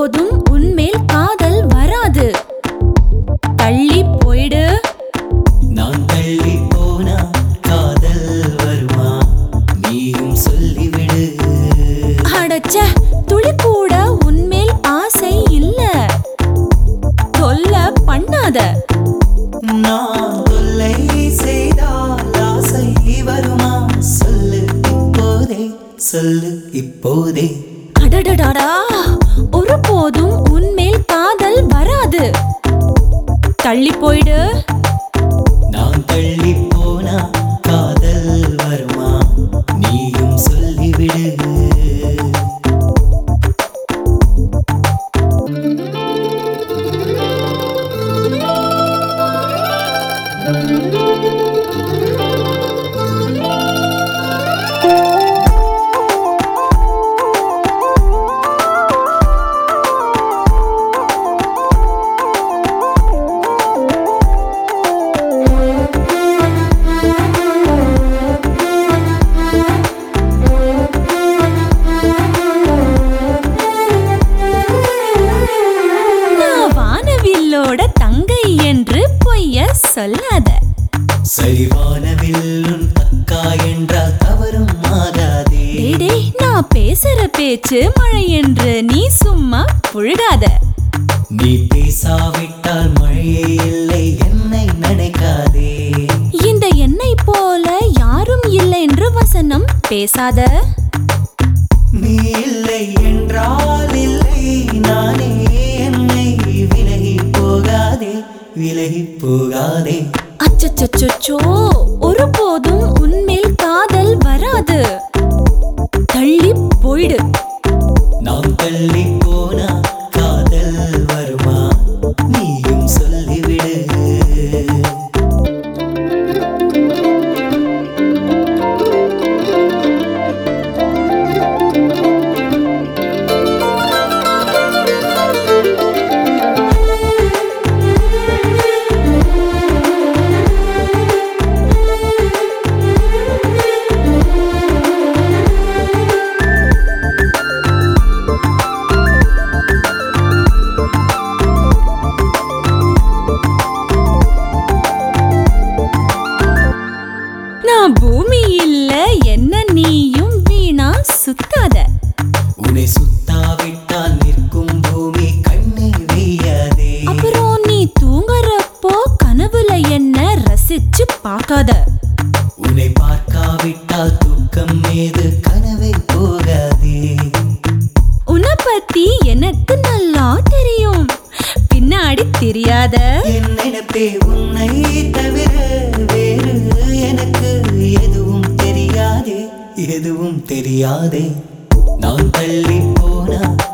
ஒருபோதும் உன்மேல் காதல் வராது தள்ளி போயிடு நான் தள்ளி போனா காதல் வருமா நீயும் சொல்லிவிடு அடச்ச துளி கூட உன்மேல் ஆசை இல்ல தொல்ல பண்ணாத நான் தொல்லை செய்தால் ஆசை வருமா சொல்லு இப்போதே சொல்லு இப்போதே அடடடடா ஒருபோதும் உன்மேல் காதல் வராது தள்ளி போயிடு நான் தள்ளி போனா காதல் வருமா நீயும் சொல்லிவிடு நான் வானவில்லோட தங்கை என்று பொய்ய சொல்லாத சரிவானவில்லும் தக்கா என்றால் தவறும் ஆகாதே டேடே நான் பேசுற பேச்சு மழை என்று நீ சும்மா புழுகாத நீ பேசாவிட்டால் மழையே இல்லை என்னை நினைக்காதே இந்த எண்ணெய் போல யாரும் இல்லை என்று வசனம் பேசாத நீ இல்லை என்றால் இல்லை நானே என்னை விலகி போகாதே விலகி போகாதே அச்சச்சச்சோ ஒருபோதும் உன்மேல் காதல் வராது தள்ளி போயிடு நாம் தள்ளி போனா காதல் வருமா நீயும் சொல்லிவிடு நான் பூமி இல்ல என்ன நீயும் வீணா சுத்தாத உன்னை சுத்தாவிட்டால் நிற்கும் பூமி கண்ணை வெய்யாதே அப்புறம் நீ தூங்குறப்போ கனவுல என்ன ரசிச்சு பார்க்காத உன்னை பார்க்காவிட்டால் தூக்கம் மீது கனவை போகாதே உன்னை பத்தி எனக்கு நல்லா தெரியும் பின்னாடி தெரியாத என் நினைப்பே உன்னை தவிர வேறு எனக்கு எதுவும் தெரியாதே எதுவும் தெரியாதே நான் தள்ளி போனா